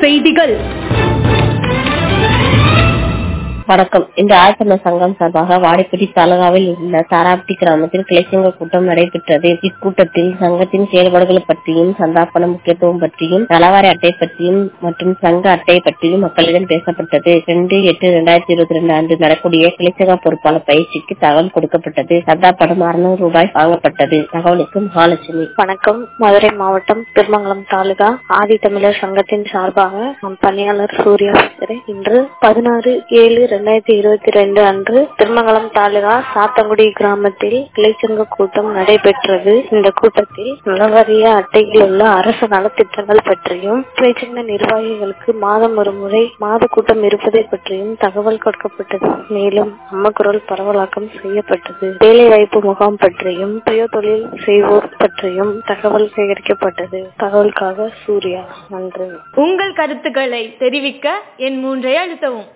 செய்திகள் வணக்கம் இன்று ஆயத்தமிழ் சங்கம் சார்பாக வாடிப்பட்டி தாலுகாவில் உள்ள தாராப்பட்டி கிராமத்தில் கிளைச்சங்க கூட்டம் நடைபெற்றது இக்கூட்டத்தில் சங்கத்தின் செயல்பாடுகள் பற்றியும் சந்தாபன முக்கியத்துவம் பற்றியும் நலவாரி அட்டை பற்றியும் மற்றும் சங்க அட்டை பற்றியும் மக்களிடம் பேசப்பட்டது ரெண்டு எட்டு இரண்டாயிரத்தி இருபத்தி ரெண்டு அன்று நடக்கூடிய கிளைச்சங்க பொறுப்பாளர் பயிற்சிக்கு தகவல் கொடுக்கப்பட்டது சந்தாப்படம் அறுநூறு ரூபாய் வாங்கப்பட்டது தகவலுக்கு மகாலட்சுமி வணக்கம் மதுரை மாவட்டம் திருமங்கலம் தாலுகா ஆதி தமிழர் சங்கத்தின் சார்பாக நம் பணியாளர் சூர்யா பேசுகிறேன் இன்று பதினாறு ஏழு இரண்டாயிரத்தி இருபத்தி ரெண்டு அன்று திருமங்கலம் தாலுகா சாத்தங்குடி கிராமத்தில் கிளைச்சங்க கூட்டம் நடைபெற்றது இந்த கூட்டத்தில் நலவாரிய அட்டையில் உள்ள அரசு நலத்திட்டங்கள் பற்றியும் கிளைச்சங்க நிர்வாகிகளுக்கு மாதம் ஒரு முறை மாத கூட்டம் இருப்பதை பற்றியும் தகவல் கொடுக்கப்பட்டது மேலும் அம்ம குரல் பரவலாக்கம் செய்யப்பட்டது வேலை வாய்ப்பு முகாம் பற்றியும் சுய தொழில் செய்வோர் பற்றியும் தகவல் சேகரிக்கப்பட்டது தகவலுக்காக சூர்யா நன்றி உங்கள் கருத்துக்களை தெரிவிக்க என் மூன்றை அழுத்தவும்